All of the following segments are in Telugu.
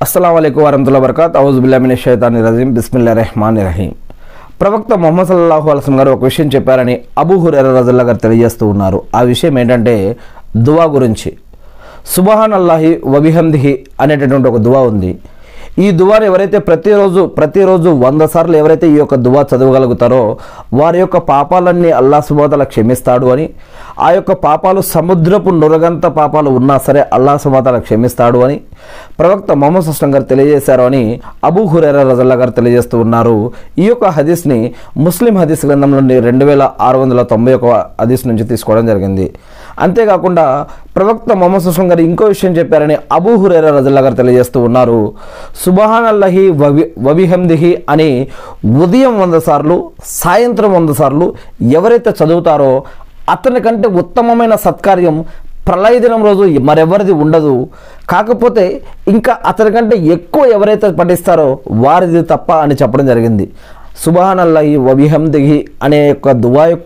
అస్సలం అయికు వరహతుల్లా వరకాత్ ఔజుబుల్లామిన షైతాని రజీం బిస్మిల్లా రెహమాన్ రహీం ప్రవక్త మొహమ్మద్ సల్లాహు అలసం గారు ఒక విషయం చెప్పారని అబూ హురేర రజల్లా గారు తెలియజేస్తూ ఉన్నారు ఆ విషయం ఏంటంటే దువా గురించి సుబహాన్ అల్లాహి వబిహందిహి అనేటటువంటి ఒక దువా ఉంది ఈ దువాని ఎవరైతే ప్రతిరోజు ప్రతిరోజు వంద సార్లు ఎవరైతే ఈ యొక్క దువా చదవగలుగుతారో వారి యొక్క పాపాలన్నీ అల్లా సుబాతల క్షమిస్తాడు అని ఆ యొక్క పాపాలు సముద్రపు నురగంత పాపాలు ఉన్నా సరే అల్లా సుబాతల క్షమిస్తాడు అని ప్రవక్త మొహమ్మద్ సుస్లం గారు తెలియజేశారు అని అబూ హురేరా రజల్లా గారు తెలియజేస్తూ ఉన్నారు ఈ యొక్క హదీస్ని ముస్లిం హదీస్ గ్రంథంలోని రెండు వేల ఆరు వందల తొంభై ఒక హదీస్ నుంచి తీసుకోవడం జరిగింది అంతేకాకుండా ప్రవక్త మొహమ్మద్ సుస్లం గారు ఇంకో విషయం చెప్పారని అబూ హురేరా రజల్లా గారు తెలియజేస్తూ ఉన్నారు సుబహాన్ అల్లహి వబి వబిహందిహి అని ఉదయం వంద సార్లు సాయంత్రం వంద సార్లు ఎవరైతే చదువుతారో అతని కంటే ఉత్తమమైన సత్కార్యం ప్రళయ దినం రోజు మరెవరిది ఉండదు కాకపోతే ఇంకా అతని కంటే ఎక్కువ ఎవరైతే పఠిస్తారో వారిది తప్ప అని చెప్పడం జరిగింది సుబహాన్ అల్లహి వబిహందిహి అనే యొక్క దువా యొక్క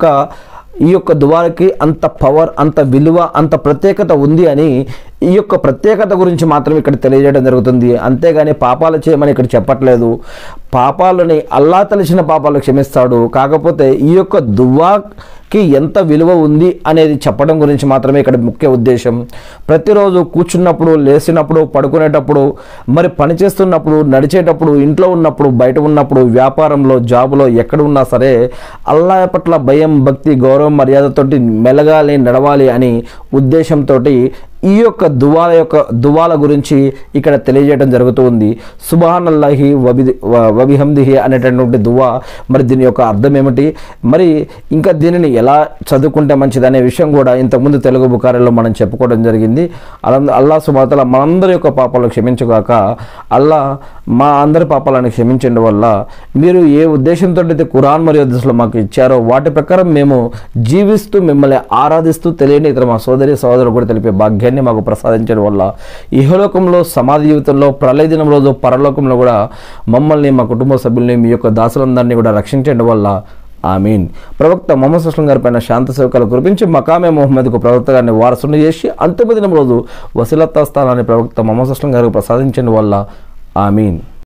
ఈ యొక్క దువాకి అంత పవర్ అంత విలువ అంత ప్రత్యేకత ఉంది అని ఈ యొక్క ప్రత్యేకత గురించి మాత్రం ఇక్కడ తెలియజేయడం జరుగుతుంది అంతేగాని పాపాలు చేయమని ఇక్కడ చెప్పట్లేదు పాపాలని అల్లా తెలిసిన పాపాలు క్షమిస్తాడు కాకపోతే ఈ యొక్క దువాకి ఎంత విలువ ఉంది అనేది చెప్పడం గురించి మాత్రమే ఇక్కడ ముఖ్య ఉద్దేశం ప్రతిరోజు కూర్చున్నప్పుడు లేచినప్పుడు పడుకునేటప్పుడు మరి పని చేస్తున్నప్పుడు నడిచేటప్పుడు ఇంట్లో ఉన్నప్పుడు బయట ఉన్నప్పుడు వ్యాపారంలో జాబులో ఎక్కడ ఉన్నా సరే అల్లా పట్ల భయం భక్తి గౌరవం మర్యాదతోటి మెలగాలి నడవాలి అని ఉద్దేశంతో ఈ యొక్క దువాల యొక్క దువాల గురించి ఇక్కడ తెలియజేయడం జరుగుతూ ఉంది సుబాన్ అల్లాహి వబి వబిహందిహి అనేటటువంటి దువా మరి దీని యొక్క అర్థం ఏమిటి మరి ఇంకా దీనిని ఎలా చదువుకుంటే మంచిది అనే విషయం కూడా ఇంతకుముందు తెలుగు బుకారిలో మనం చెప్పుకోవడం జరిగింది అలా అల్లా సుబాతల మనందరి యొక్క పాపాలు క్షమించుగాక అల్లా మా అందరి పాపాలను క్షమించండి వల్ల మీరు ఏ ఉద్దేశంతో అయితే కురాన్ మరియు హదీసులు మాకు ఇచ్చారో వాటి ప్రకారం మేము జీవిస్తూ మిమ్మల్ని ఆరాధిస్తూ తెలియని ఇతర మా సోదరి సోదరులు కూడా తెలిపే భాగ్యాన్ని మాకు ప్రసాదించడం వల్ల ఇహలోకంలో సమాధి జీవితంలో ప్రళయ దినం రోజు పరలోకంలో కూడా మమ్మల్ని మా కుటుంబ సభ్యుల్ని మీ యొక్క దాసులందరినీ కూడా రక్షించడం వల్ల ఆమీన్ ప్రవక్త మొహమ్మద్ సుస్లం గారి పైన శాంత సేవకాలు కురిపించి మకామే మొహమ్మద్కు ప్రవక్త గారిని వారసుని చేసి అంతిమ దినం రోజు వసీలత్తా స్థానాన్ని ప్రవక్త మొహమ్మద్ సుస్లం గారికి ప్రసాదించడం వల్ల ఆమీన్